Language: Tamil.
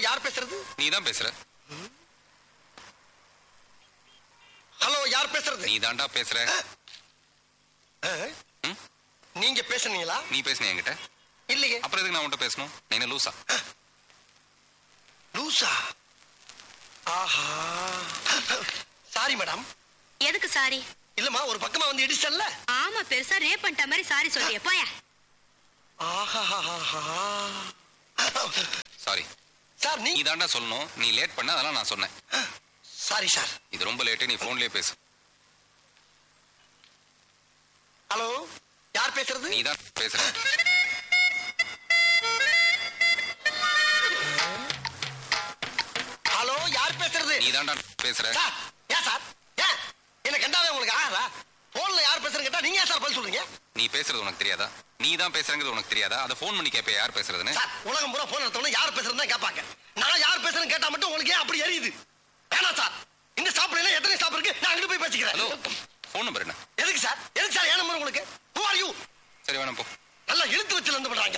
யார் பேசுறது நீ தான் பேசுற ஹலோ யார் பேசுறது நீ தாண்டா பேசுற அஹ், ம்? நீங்க பேசுனீங்களா நீ பேசுன என்கிட்ட இல்லையே அப்புறம் எதுக்கு நான் உன்கிட்ட பேசணும் நீ என்ன லூசா லூசா ஆஹா சாரி மேடம் எதுக்கு சாரி இல்லம்மா ஒரு பக்கமா வந்து இடிச்சல்ல ஆமா பெருசா ரேப் பண்ணிட்ட மாதிரி சாரி சொல்லிய போயா ஆஹா சாரி சார் நீ நீ தாண்டா சொல்லணும் நீ லேட் பண்ண அதெல்லாம் நான் சொன்னேன் சாரி சார் இது ரொம்ப லேட்டு நீ போன்லயே பேசு ஹலோ யார் பேசுறது நீ தான் பேசுற ஹலோ யார் பேசுறது நீ தாண்டா பேசுற சார் ஏன் சார் ஏன் என்ன கண்டாவே உங்களுக்கு ஆகாதா போன்ல யார் பேசுறது கேட்டா நீங்க ஏன் சார் பதில் சொல்றீங்க நீ பேசுறது உனக்கு தெரியாதா நீ தான் பேசுறங்கிறது உனக்கு தெரியாதா அதை ஃபோன் பண்ணி கேப்ப யார் பேசுறதுன்னு சார் உலகம் பூரா போன் எடுத்தவன யார் பேசுறதுன்னு தான் கேட்பாங்க நான் யார் பேசுறேன்னு கேட்டா மட்டும் உங்களுக்கு ஏன் அப்படி எரியுது வேணாம் சார் இந்த ஸ்டாப்ல எல்லாம் எத்தனை ஸ்டாப் இருக்கு நான் அங்கிட்டு போய் ஹலோ பேசிக்கிறேன் ஃபோன் நம்பர் என்ன எதுக்கு சார் எதுக்கு சார் ஏன் நம்பர் உங்களுக்கு ஹூ ஆர் யூ சரி வேணாம் போ